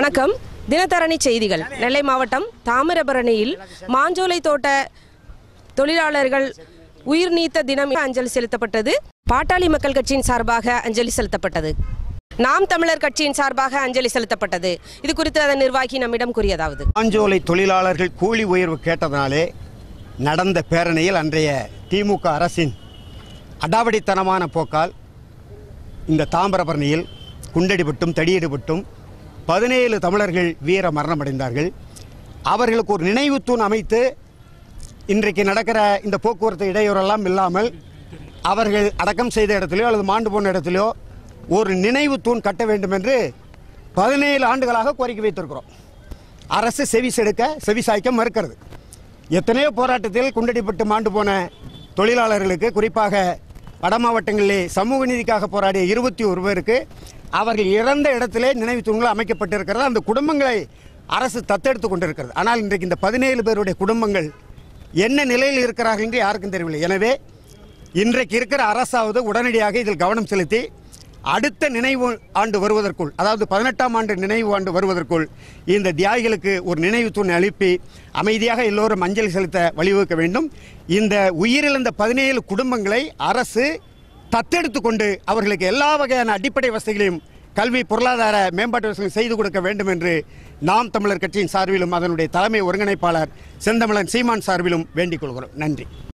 வணக்கம் தினத்தரணி செய்திகள் நெல்லை மாவட்டம் தாமிரபரணியில் மாஞ்சோலை தோட்ட தொழிலாளர்கள் உயிர் நீத்த தினம் அஞ்சலி செலுத்தப்பட்டது பாட்டாளி மக்கள் கட்சியின் சார்பாக அஞ்சலி செலுத்தப்பட்டது நாம் தமிழர் கட்சியின் சார்பாக அஞ்சலி செலுத்தப்பட்டது இது குறித்து அதன் நிர்வாகி நம்மிடம் கூறியதாவது மாஞ்சோலை தொழிலாளர்கள் கூலி உயர்வு கேட்டதனாலே நடந்த பேரணியில் அன்றைய திமுக அரசின் அடாவடித்தனமான போக்கால் இந்த தாமிரபரணியில் குண்டடிபட்டும் தடியடிபட்டும் பதினேழு தமிழர்கள் வீர மரணமடைந்தார்கள் அவர்களுக்கு ஒரு நினைவு தூண் அமைத்து இன்றைக்கு நடக்கிற இந்த போக்குவரத்து இடையூறெல்லாம் இல்லாமல் அவர்கள் அடக்கம் செய்த இடத்திலோ அல்லது மாண்டு போன இடத்திலோ ஒரு நினைவு தூண் கட்ட வேண்டும் என்று பதினேழு ஆண்டுகளாக கோரிக்கை வைத்திருக்கிறோம் அரசு செவி செடுக்க செவி சாய்க்க மறுக்கிறது எத்தனையோ போராட்டத்தில் குண்டடிப்பட்டு மாண்டு போன தொழிலாளர்களுக்கு குறிப்பாக வட மாவட்டங்களிலே சமூக நீதிக்காக போராடிய இருபத்தி ஒரு பேருக்கு அவர்கள் இறந்த இடத்திலே நினைவு தூண்கள் அமைக்கப்பட்டிருக்கிறது அந்த குடும்பங்களை அரசு தத்தெடுத்து கொண்டிருக்கிறது ஆனால் இன்றைக்கு இந்த பதினேழு பேருடைய குடும்பங்கள் என்ன நிலையில் இருக்கிறார்கள் என்று யாருக்கும் தெரியவில்லை எனவே இன்றைக்கு இருக்கிற அரசாவது உடனடியாக இதில் கவனம் செலுத்தி அடுத்த நினைவு ஆண்டு வருவதற்குள் அதாவது பதினெட்டாம் ஆண்டு நினைவு ஆண்டு வருவதற்குள் இந்த தியாகிகளுக்கு ஒரு நினைவு தூண் எழுப்பி அமைதியாக எல்லோரும் அஞ்சலி செலுத்த வழிவகுக்க வேண்டும் இந்த உயிரிழந்த பதினேழு குடும்பங்களை அரசு தத்தெடுத்து கொண்டு அவர்களுக்கு எல்லா வகையான அடிப்படை வசதிகளையும் கல்வி பொருளாதார மேம்பாட்டு வசதிகளையும் செய்து கொடுக்க வேண்டும் என்று நாம் தமிழர் கட்சியின் சார்பிலும் அதனுடைய தலைமை ஒருங்கிணைப்பாளர் செந்தமிழன் சீமான் சார்பிலும் வேண்டிக் கொள்கிறோம் நன்றி